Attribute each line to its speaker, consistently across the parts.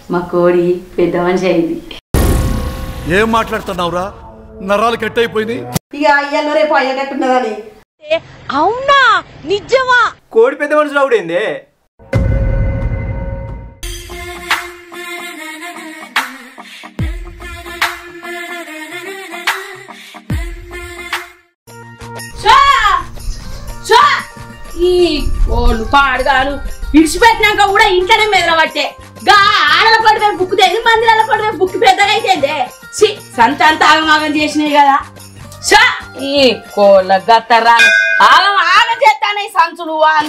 Speaker 1: మా కోడి పెద్ద మనిషి అయింది
Speaker 2: ఏం మాట్లాడుతున్నావురా నరాలు కట్ అయిపోయింది
Speaker 3: ఇక అయ్యల్లో రేపు అయ్యేటట్టున్నదని
Speaker 4: అవునా నిజమా
Speaker 5: కోడి పెద్ద మనుషులు అవుడేందే
Speaker 4: ఈ కోళ్ళు పాడుగాను విడిచిపెట్టినాక కూడా ఇంట్లోనే మెదలబట్టే గా ఆడల పడివే బుక్కుతేది మందిరాల పడివే బుక్కి పెద్దగా అయితేందే చి సంత అంతా ఆగమాగం చేసినాయి కదా షా ఈ కోళ్ళ గత్తరా ఆగం ఆగం చేస్తానే సంచులు అని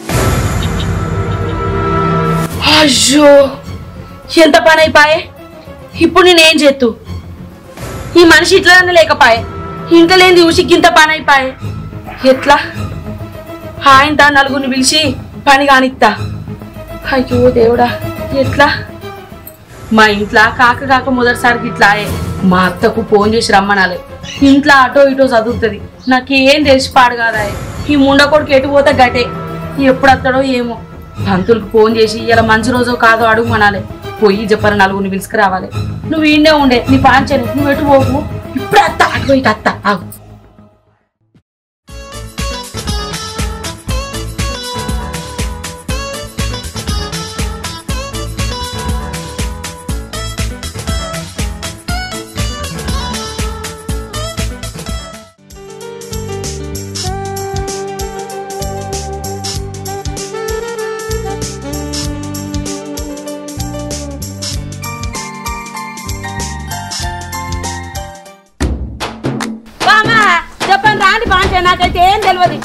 Speaker 4: అయ్యో ఎంత పని అయిపోయే ఇప్పుడు నేనేం చేత్తు ఈ మనిషి ఇట్లా లేకపాయే ఇంట్లో లేని చూసి ఇంత పని అయిపోయే ఎట్లా ఆయన తా నలుగురిని పిలిచి పని కానిత్తా అయ్యో దేవుడా ఎట్లా మా ఇంట్లో కాక కాక మొదటిసారికి ఇట్లాయే మా అత్తకు ఫోన్ చేసి రమ్మనాలి ఇంట్లో అటో ఇటో చదువుతుంది నాకేం తెలిసి పాడు కాదా ఈ ముండ కొడుకు ఎటు పోతే గటే ఎప్పుడు వస్తాడో ఏమో పంతులకు ఫోన్ చేసి ఇలా మంచి రోజో కాదో అడుగు మనాలి పోయి చెప్పారు నలుగురిని పిలుచుకురావాలి నువ్వు ఈయనే ఉండే నీ పాంచని నువ్వు ఎటు పోకు ఇప్పుడు అత్త అటు పోయి అత్త ఆగు బామా చెప్పండి రాండి బాంచే నాకైతే ఏం తెలియదు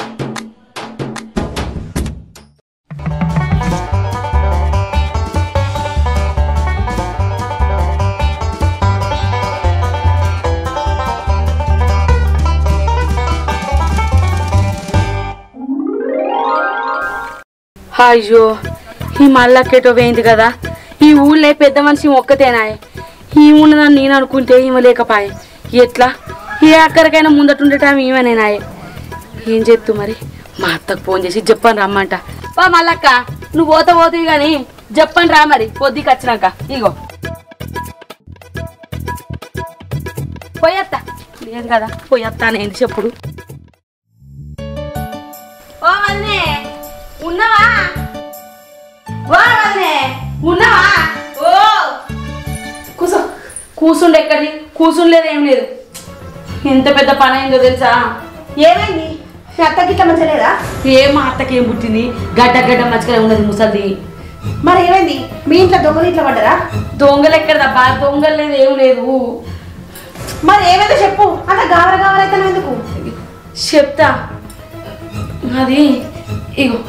Speaker 4: అయ్యో ఈ మల్లక్కేటో పోయింది కదా ఈ ఊళ్ళో పెద్ద మనిషి ఒక్కతేనా ఈ ఉన్నదని నేను అనుకుంటే ఈమె లేకపాయే ఎట్లా ఏ అక్కడికైనా ముందటుండటం ఈమెనేనాయే ఏం చేస్తూ మరి మా అత్తకు ఫోన్ చేసి చెప్పని రమ్మంట బా మల్లక్క నువ్వు పోత పోతుంది కానీ చెప్పని రా మరి పొద్దుకి వచ్చినాక ఇగో పోయత్తా లేదు కదా పోయత్తానేంది చెప్పుడు ఓ వదినే ఉన్నవా ఓ వదినే ఉన్నవా ఓ కూసో కూసుండే ఎక్కడి కూసుండలేదు ఏం లేదు ఎంత పెద్ద పని అయిందో తెలుసా
Speaker 3: ఏమైంది మీ అత్తకి ఇట్లా మంచిగా లేదా
Speaker 4: ఏ మా అత్తకి ఏం పుట్టింది గడ్డ గడ్డ మధ్యగా ఉన్నది ముసలిది
Speaker 3: మరి ఏమైంది మీ ఇంట్లో దొంగలు ఇట్లా పడ్డరా
Speaker 4: దొంగలు ఎక్కడదబ్బా దొంగలు లేదు ఏం లేదు
Speaker 3: మరి ఏమైందో చెప్పు అంత గావర గావర అయితే ఎందుకు
Speaker 4: చెప్తా అది ఇగో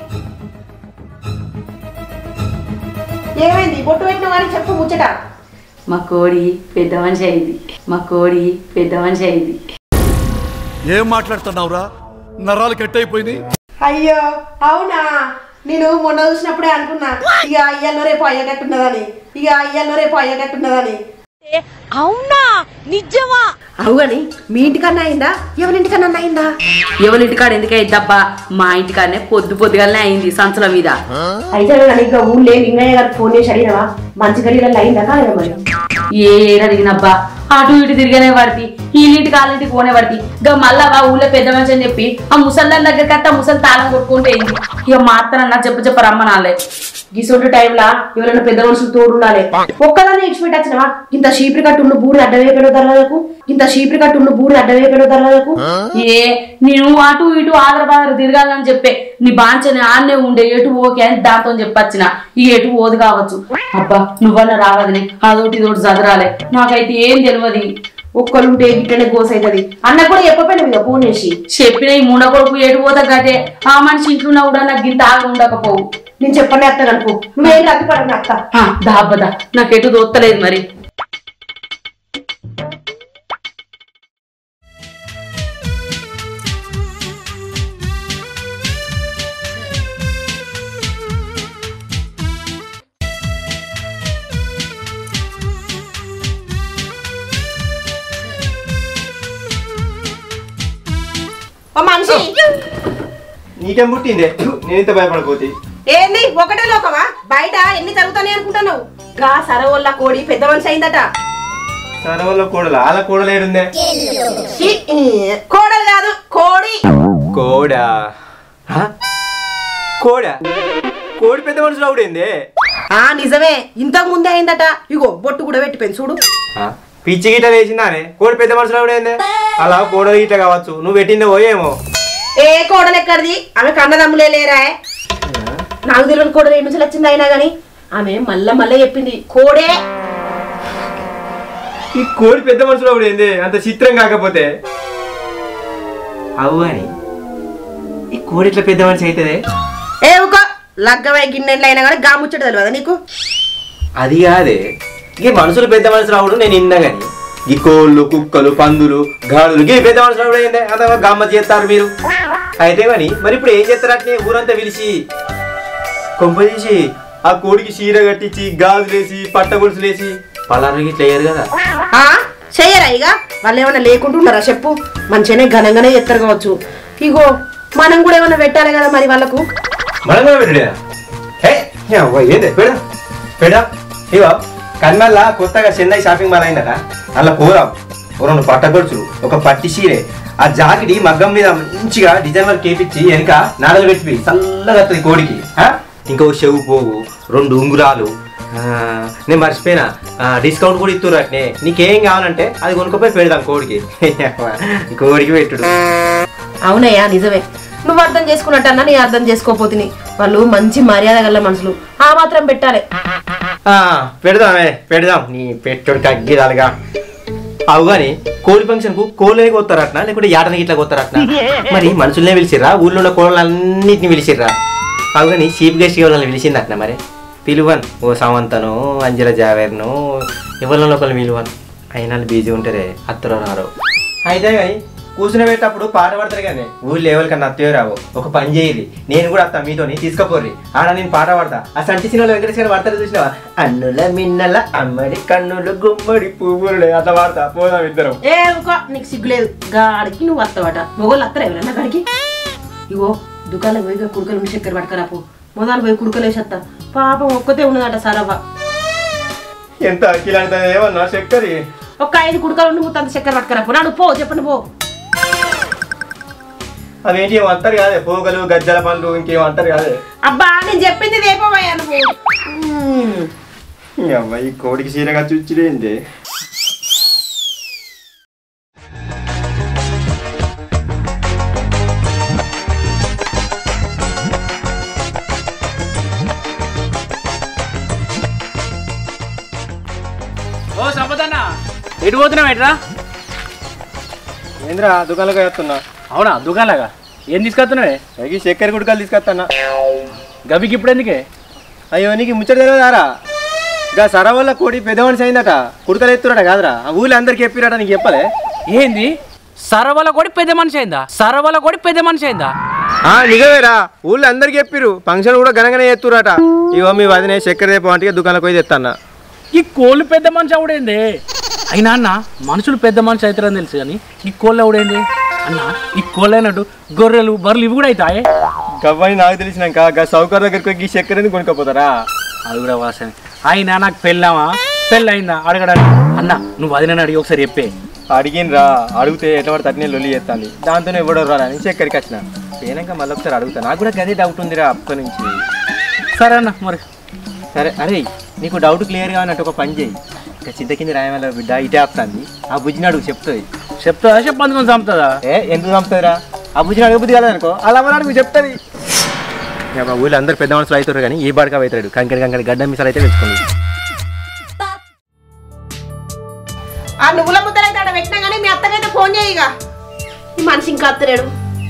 Speaker 3: ఏమైంది బొట్టు పెట్టిన కానీ చెప్పు ముచ్చట
Speaker 1: మా కోడి పెద్ద మనిషి అయింది మా కోడి పెద్ద మనిషి అయింది
Speaker 2: ఏం మాట్లాడుతున్నావురా నరాలు కట్ అయిపోయింది
Speaker 3: అయ్యో అవునా నేను మొన్న చూసినప్పుడే అనుకున్నా ఇక అయ్యల్లో రేపు అయ్యేటట్టున్నదని ఇక అయ్యల్లో రేపు అయ్యేటట్టున్నదని
Speaker 4: అవునా నిజమా
Speaker 3: అవుగని మీ ఇంటికన్నా అయిందా ఎవరింటికన్నా అయిందా
Speaker 4: ఎవరి ఇంటికాడ ఎందుకు అయిద్దబ్బా మా ఇంటికాడనే పొద్దు పొద్దుగానే అయింది సంచుల మీద
Speaker 3: అయితే కానీ ఇంకా ఊళ్ళే లింగయ్య గారికి ఫోన్ చేసి అడిగినవా మంచి గడియలలో అయిందా కాలేదా మరి
Speaker 4: ఏ ఏడు అడిగినబ్బా అటు ఇటు తిరిగానే పడితే వీళ్ళింటికి వాళ్ళింటికి పోనే పడితే ఇక మళ్ళా వా ఊళ్ళో పెద్ద మనిషి అని చెప్పి ఆ ముసల్దాన్ దగ్గరికి అత్త ముసలి తాళం కొట్టుకుంటే అయింది ఇక మాత్రన్నా చెప్ప చెప్ప రమ్మనాలే
Speaker 3: గిసొంటి టైంలా ఎవరైనా పెద్ద మనుషులు తోడు ఉండాలి ఒక్కదాన్ని ఇచ్చిపెట్టి వచ్చినవా ఇంత షీపిరి కట్టు ఉన్న బూరి అడ్డమైపోయిన దర్వాజకు ఇంత షీపిరి కట్టు ఉన్న బూరి అడ్డమైపోయిన దర్వాజకు
Speaker 4: ఏ నేను అటు ఇటు ఆదరబాదర తిరగాలని చెప్పే నీ బాంచని ఆన్నే ఉండే ఎటు ఓకే అని దాంతో చెప్పొచ్చిన ఈ ఎటు ఓదు కావచ్చు అబ్బా నువ్వన్నా రావదని అదొకటి ఇదొకటి చదరాలే నాకైతే ఏం తెలియదు
Speaker 3: ఒక్కరుంటే గిట్టనే గోస అవుతుంది అన్న కూడా చెప్పపోయినా మీద ఫోన్ చేసి
Speaker 4: చెప్పిన ఈ ముండ కొడుకు ఎటు పోతా గటే ఆ మనిషి ఇంట్లో ఉన్నా కూడా నాకు గింత ఆగి ఉండకపోవు
Speaker 3: నేను చెప్పనే అత్త కనుకో నువ్వేం రద్దు పడను అత్త
Speaker 4: ఆ, దాబ్బదా నాకు ఎటు దోత్తలేదు మరి
Speaker 3: ఓ మనిషి
Speaker 5: నీకేం పుట్టిందే థు, నేను ఇంత భయపడకపోతే
Speaker 3: ఏంది ఒకటే లోకమా బయట ఎన్ని జరుగుతాయి అనుకుంటున్నావు గా సరవల్ల కోడి పెద్ద మనిషి అయిందట
Speaker 5: సరవల్ల కూడలు అలా కూడలు ఏడుందే
Speaker 3: ఛీ, ఈ, కోడలు కాదు కోడి
Speaker 5: కోడా హ? కోడా కోడి పెద్ద మనుషులు అవుడేంది
Speaker 3: ఆ నిజమే ఇంతకు ముందే అయిందట ఇగో బొట్టు కూడా పెట్టిపోయింది చూడు
Speaker 5: పిచ్చి గిట్ట వేసిందానే కోడి పెద్ద మనుషులు అవుడేంది అలా కోడలు గిట్ట కావచ్చు నువ్వు పెట్టిందే పోయేమో
Speaker 3: ఏ కోడలు ఎక్కడిది ఆమె కన్నదమ్ములే లేరా నాకు తెలియని కోడలు ఏ నుంచి వచ్చింది అయినా గాని ఆమె మళ్ళా మళ్ళా చెప్పింది కోడే
Speaker 5: ఈ కోడి పెద్ద మనుషులు అవుడేంది అంత చిత్రం కాకపోతే అవు అని ఈ కోడి ఇట్లా పెద్ద మనిషి అవుతుంది
Speaker 3: ఏ ఒక లగ్గమై గిన్నెట్లు అయినా కానీ గాముచ్చట తెలియదా నీకు
Speaker 5: అది కాదే ఈ మనుషులు పెద్ద మనుషులు అవుడు నేను ఇన్నా గాని ఈ కోళ్ళు కుక్కలు పందులు గాడులు ఈ పెద్ద మనుషులు అవుడు ఏంటి అంత గమ్మత్ చేస్తారు మీరు అయితే కానీ మరి ఇప్పుడు ఏం చేస్తారు అట్నే ఊరంతా పిలిచి కొంప తీసి ఆ కోడికి చీర కట్టించి గాజులేసి పట్ట గొలుసులేసి పలారు ఇట్లా వేయరు కదా
Speaker 3: ఆ చెయ్యరా ఇక వాళ్ళు ఏమైనా లేకుంటున్నారా చెప్పు మంచిగానే ఘనంగానే ఎత్తరు కావచ్చు ఇగో మనం కూడా ఏమైనా పెట్టాలి కదా మరి వాళ్ళకు
Speaker 5: మనం కూడా పెట్టుడే ఏ అవ్వ, ఏంది పెడా పెడా ఇవో కన్మల్లా కొత్తగా చెన్నై షాపింగ్ మాల్ అయిందట అలా పోరాం ఓ రెండు పట్టగొడుచులు ఒక పట్టి చీరే ఆ జాకెట్ మగ్గం మీద మంచిగా డిజైన్ వర్క్ కేపించి వెనక నాడలు పెట్టి చల్లగా వస్తుంది కోడికి ఆ? ఇంకో చెవు పోగు రెండు ఉంగురాలు ఆ, నేను మర్చిపోయినా డిస్కౌంట్ కూడా ఇస్తున్నారు అట్నే నీకేం కావాలంటే అది కొనుక్కోపోయి పెడదాం కోడికి కోడికి పెట్టుడు
Speaker 3: అవునయ్యా నిజమే నువ్వు అర్థం చేసుకున్నట్టన్నా నీ అర్థం చేసుకోపోతుంది వాళ్ళు మంచి మర్యాద గల మనుషులు ఆ మాత్రం పెట్టాలి
Speaker 5: ఆ, పెడదామే పెడదాం నీ పెట్టుడు కగ్గిరాలుగా అవు కానీ కోడి ఫంక్షన్ కు కోళ్ళని కొత్తారట్నా లేకుంటే యాటనికి ఇట్లా కొత్తారట్నా మరి మనుషులనే పిలిచిర్రా ఊళ్ళో ఉన్న కోళ్ళన్నిటిని పిలిచిర్రా అవు కానీ చీఫ్ గెస్ట్ వాళ్ళని పిలిచిందట్నా మరి పిలువన్ ఓ సమంతను అంజల జావేర్ను ఎవరిలో ఒకరిని పిలువన్ అయినా బిజీ ఉంటారే అత్తరో రారో అయితే కానీ కూర్చునేటప్పుడు పాట పడతారు కానీ ఊళ్ళో ఎవరికన్నా అత్తయో రావు ఒక పని చేయరి నేను కూడా అత్త మీతోని తీసుకుపోర్రి ఆడ నేను పాట పాడతా ఆ సంటి సినిమాలో వెంకటేశ్వర గారు పడతారు చూసినావా అన్నుల మిన్నల అమ్మడి కన్నుల గుమ్మడి పువ్వులే అట్లా పాడతా పోదాం ఇద్దరం
Speaker 3: ఏ ఇంకో నీకు సిగ్గులేదు గాడికి నువ్వు వస్తావట మొగోళ్ళు వస్తారా ఎవరన్నా గాడికి ఇగో దుకాణం పోయి ఇక కుడుకలు ఉండి చక్కెర పట్టుకరాపు మొదలు పోయి కుడుకలు వేసేస్తా పాపం ఒక్కతే ఉన్నదట సరవ్వ
Speaker 5: ఎంత అఖిలాంటే ఏమన్నా చక్కరి
Speaker 3: ఒక్క ఐదు కుడుకలు ఉండి మొత్తం చక్కెర పట్టుకరాపు నాడు పో చెప్పండి పో
Speaker 5: అవేంటి ఏమో అంటారు కాదే పోగలు గజ్జల పండ్లు ఇంకేమో అంటారు కాదే
Speaker 3: అబ్బా నేను చెప్పింది రేపవయ్యా నువ్వు మ్మ్.
Speaker 5: ఈ అమ్మాయి కోడికి చీరగా చుచ్చిరేంది
Speaker 6: ఓ సంపదన్న ఎటు పోతున్నావు ఎట్రా
Speaker 5: ఏంద్రా దుకాణంలో వేస్తున్నా
Speaker 6: అవునా దుకాణలాగా ఏం తీసుకొస్తున్నావే
Speaker 5: అయ్యి చక్కెర గుడికాలు తీసుకొస్తానా
Speaker 6: గవికి ఇప్పుడు ఎందుకే
Speaker 5: అయ్యో నీకు ముచ్చట తెలియదారా గా సరవల్ల కోడి పెద్ద మనిషి అయిందట కుడకలు ఎత్తురట కాదురా ఆ ఊళ్ళో అందరికి చెప్పిరట నీకు చెప్పలే
Speaker 6: ఏంది సరవల కొడి పెద్ద మనిషి అయిందా సరవల కొడి పెద్ద మనిషి అయిందా
Speaker 5: ఆ నిజమేరా ఊళ్ళో అందరికి చెప్పిరు ఫంక్షన్ కూడా ఘనంగానే ఎత్తురట ఇగో మీ వదినే చక్కెర రేపు అంటే దుకాణంలో పోయి తెస్తానా
Speaker 6: ఈ కోళ్ళు పెద్ద మనిషి అవుడేంది అయినా అన్న మనుషులు పెద్ద మనిషి అవుతారని తెలుసు కానీ ఈ కోళ్ళు అవుడేంది అన్న ఈ కోళ్ళు అయినట్టు గొర్రెలు బర్రెలు ఇవి కూడా అవుతాయి
Speaker 5: కవ్వని నాకు తెలిసినాక గా సౌకర్ దగ్గరికి పోయి ఈ చక్కెర ఎందుకు కొనుక్కపోతారా
Speaker 6: అది కూడా వాసన అయినా నాకు పెళ్ళామా పెళ్ళయిందా అడగడానికి అన్న నువ్వు వదిన అడిగి ఒకసారి చెప్పే
Speaker 5: అడిగినరా అడిగితే ఎట్లా పడితే అట్నే లొల్లి చేస్తాను దాంతోనే ఎవడో రా అని చక్కెరకి వచ్చిన పోయినాక మళ్ళీ ఒకసారి అడుగుతా నాకు కూడా గదే డౌట్ ఉందిరా అప్పటి నుంచి
Speaker 6: సరే అన్న మరి
Speaker 5: సరే అరే నీకు డౌట్ క్లియర్ గా అన్నట్టు ఒక పని చేయి ఇక చింత కింద రాయమల్ల బిడ్డ ఇటే ఆపుతుంది ఆ బుజ్జిని అడుగు చెప్తుంది
Speaker 6: చెప్తుందా చెప్పందుకొని చంపుతుందా
Speaker 5: ఏ ఎందుకు చంపుతుందిరా ఆ బుజ్జిని అడుగుతుంది కదా అనుకో అలా మన అడుగు చెప్తుంది ఇక మా ఊళ్ళో అందరు పెద్ద మనుషులు అవుతారు కానీ ఈ బాడక అవుతాడు కంకర కంకర గడ్డ మిసాలు అయితే తెచ్చుకోండి
Speaker 3: ఆ నువ్వుల ముద్దలైతే ఆడ పెట్టినా కానీ మీ అత్తకైతే ఫోన్ చేయగా ఈ మనిషి ఇంకా అత్తలేడు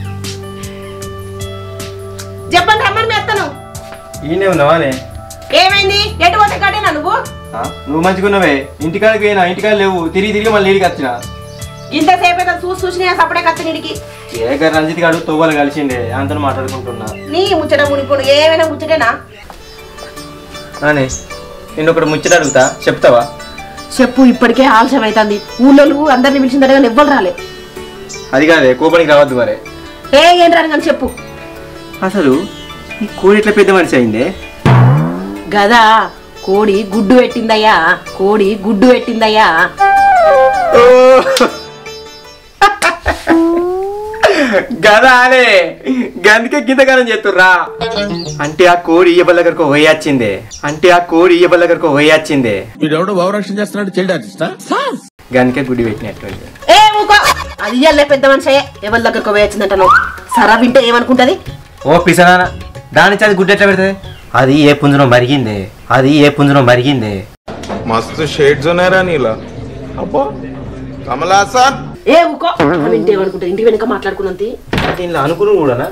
Speaker 3: చెప్పండి రమ్మని మీ అత్తను
Speaker 5: ఈయనే ఉన్నావానే
Speaker 3: ఏమైంది ఎటు పోతే కట్టేనా నువ్వు
Speaker 5: ఆ, నువ్వు మంచిగున్నావే ఇంటికాడికి పోయినా ఇంటికాడ లేవు తిరిగి తిరిగి మళ్ళీ ఇంటికి వచ్చిన
Speaker 3: ఇంతసేపు అయితే చూసి చూసిన సపడే కత్తనిడికి
Speaker 5: ఏ గారు రంజిత్ గారు తోవాలి కలిసిండే అంతను మాట్లాడుకుంటున్నా
Speaker 3: నీ ముచ్చట మునిపోడు ఏమైనా ముచ్చటేనా
Speaker 5: అనే నేను ఒకటి ముచ్చట అడుగుతా చెప్తావా
Speaker 3: చెప్పు ఇప్పటికే ఆలస్యం అవుతుంది ఊళ్ళో అందరిని పిలిచిన దగ్గర ఎవ్వరు రాలే
Speaker 5: అది కాదే కోపానికి రావద్దు మరే
Speaker 3: ఏ ఏం రాని కానీ చెప్పు
Speaker 5: అసలు ఈ కోడి ఎట్లా పెద్ద మనిషి అయిందే
Speaker 3: గదా కోడి గుడ్డు పెట్టిందయ్యా కోడి గుడ్డు పెట్టిందయ్యా
Speaker 5: ఓ! గదా అనే గందుకే గింతకాలం చేస్తుర్రా అంటే ఆ కోడి ఇయ్యబల్ల దగ్గరకు పోయొచ్చిందే అంటే ఆ కోడి ఇయ్యబల్ల దగ్గరకు పోయొచ్చిందే
Speaker 7: వీడెవడో భావరక్షణ చేస్తున్నాడు చైల్డ్ ఆర్టిస్టా
Speaker 5: గందుకే గుడి పెట్టినట్టుంది
Speaker 3: ఏ ఊకో అది ఇయ్యాలే పెద్ద మనిషి ఎవరి దగ్గరకు పోయొచ్చిందంటాను సరా వింటే ఏమనుకుంటది
Speaker 5: ఓ పిసనాన దాని చది గుడ్డ ఎట్లా పెడుతుంది అది ఏ పుంజునో మరిగిందే అది ఏ పుంజునో మరిగిందే
Speaker 8: मस्त शेड्स ఉన్నాయి రా నీలా అబ్బో కమలాసన్
Speaker 3: ఏ ఊకో సరా వింటే ఏమనుకుంటది ఇంటి వెనక మాట్లాడుకున్నంత
Speaker 5: దీనిలో అనుకుని కూడానా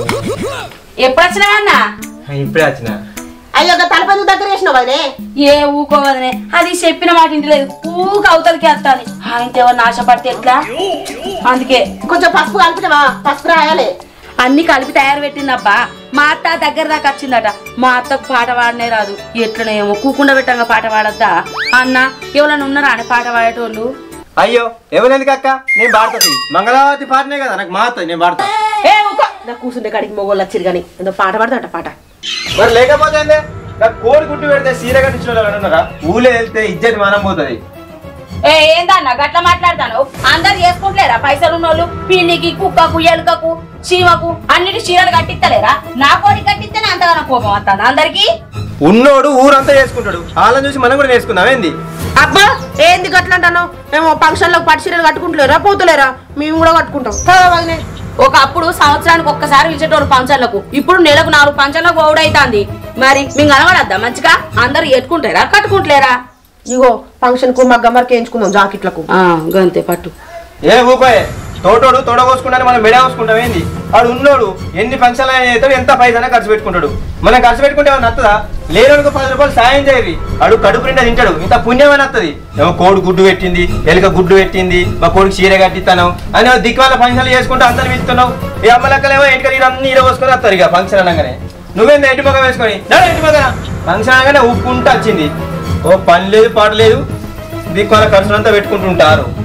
Speaker 4: ఎప్పుడు వచ్చినావన్నా
Speaker 5: ఇప్పుడే వచ్చిన
Speaker 3: అయ్యో ఒక తలపందుకు దగ్గర వేసినావు అదే
Speaker 4: ఏ ఊకోవదనే అది చెప్పిన మాట ఇంటలేదు ఊక అవతలకి వస్తాది ఆయనతో ఎవరు నాశపడితే ఎట్లా అందుకే
Speaker 3: కొంచెం పసుపు కలిపినవా పసుపు రాయాలి
Speaker 4: అన్ని కలిపి తయారు పెట్టిందబ్బా మా అత్త దగ్గర దాకా వచ్చిందట మా అత్తకు పాట పాడనే రాదు ఎట్లనేమో కూకుండా పెట్టంగా పాట పాడద్దా అన్న ఎవరైనా ఉన్నారా అని పాట పాడేటోళ్ళు
Speaker 5: అయ్యో ఎవరెందుకు అక్క నేను పాడుతుంది మంగళావతి పాటనే కదా నాకు మారుతుంది నేను పాడతా
Speaker 3: ఏ ఊకో నా కూర్చుంటే కాడికి మొగోళ్ళు వచ్చిరు కానీ ఏదో పాట పాడతాట పాట
Speaker 5: మరి లేకపోతే ఏందే? నాకు కోడి గుడ్డు పెడితే సీర కట్టించిన వాళ్ళు ఎవరైనా ఉన్నారా ఊళ్ళో వెళ్తే ఇజ్జత్ మానం పోతుంది
Speaker 4: ఏ ఏందన్న గట్ల మాట్లాడతాను అందరు చేసుకుంటలేరా పైసలు ఉన్నోళ్ళు పిల్లికి కుక్కకు ఎలుకకు చీమకు అన్నిటి చీరలు కట్టిస్తలేరా నా కోడి కట్టిస్తేనే అంతగానో కోపం వస్తుంది అందరికి
Speaker 5: ఉన్నోడు ఊరంతా చేసుకుంటాడు వాళ్ళని చూసి మనం కూడా నేర్చుకుందాం ఏంది
Speaker 3: అబ్బా ఏంది గట్ల అంటాను మేము ఫంక్షన్ లో పట్టు చీరలు కట్టుకుంటలేరా పోతలేరా మేము కూడా కట్టుకుంటాం కదా వదినే?
Speaker 4: ఒకప్పుడు సంవత్సరానికి ఒక్కసారి పిలిచేటోడు పంచర్లకు ఇప్పుడు నెలకు నాలుగు పంచర్లకు ఓడైతాంది మరి మేము కనబడద్దా మంచిగా అందరు ఎట్టుకుంటారా కట్టుకుంటలేరా
Speaker 3: ఇగో ఫంక్షన్ కు మగ్గ మరక వేయించుకుందాం జాకెట్లకు
Speaker 4: గంతే పట్టు
Speaker 5: ఏ ఊపాయే తోటోడు తోడ కోసుకుంటానే మనం మెడ కోసుకుంటాం ఏంది వాడు ఉన్నోడు ఎన్ని ఫంక్షన్లు అయినా చేస్తాడు ఎంత పైసా ఖర్చు పెట్టుకుంటాడు మనం ఖర్చు పెట్టుకుంటే ఏమన్నా నత్తదా లేనోడికి పది రూపాయలు సాయం చేయరు వాడు కడుపు నిండా తింటాడు ఇంత పుణ్యమని వస్తుంది ఏమో కోడి గుడ్డు పెట్టింది ఎలుక గుడ్డు పెట్టింది మా కోడికి చీర కట్టిస్తాను అని దిక్కువాల ఫంక్షన్లు చేసుకుంటూ అందరు ఇస్తున్నావు ఈ అమ్మలక్కలేమో ఇంటికి నీరు అన్ని నీరు పోసుకొని వస్తారు ఇక ఫంక్షన్ అనగానే నువ్వేంది ఎట్టి మగ వేసుకొని నడు ఎట్టి మగ ఫంక్షన్ అనగానే ఉప్పుకుంటూ వచ్చింది ఓ పని లేదు పాట లేదు దిక్కువాల ఖర్చులంతా పెట్టుకుంటుంటారు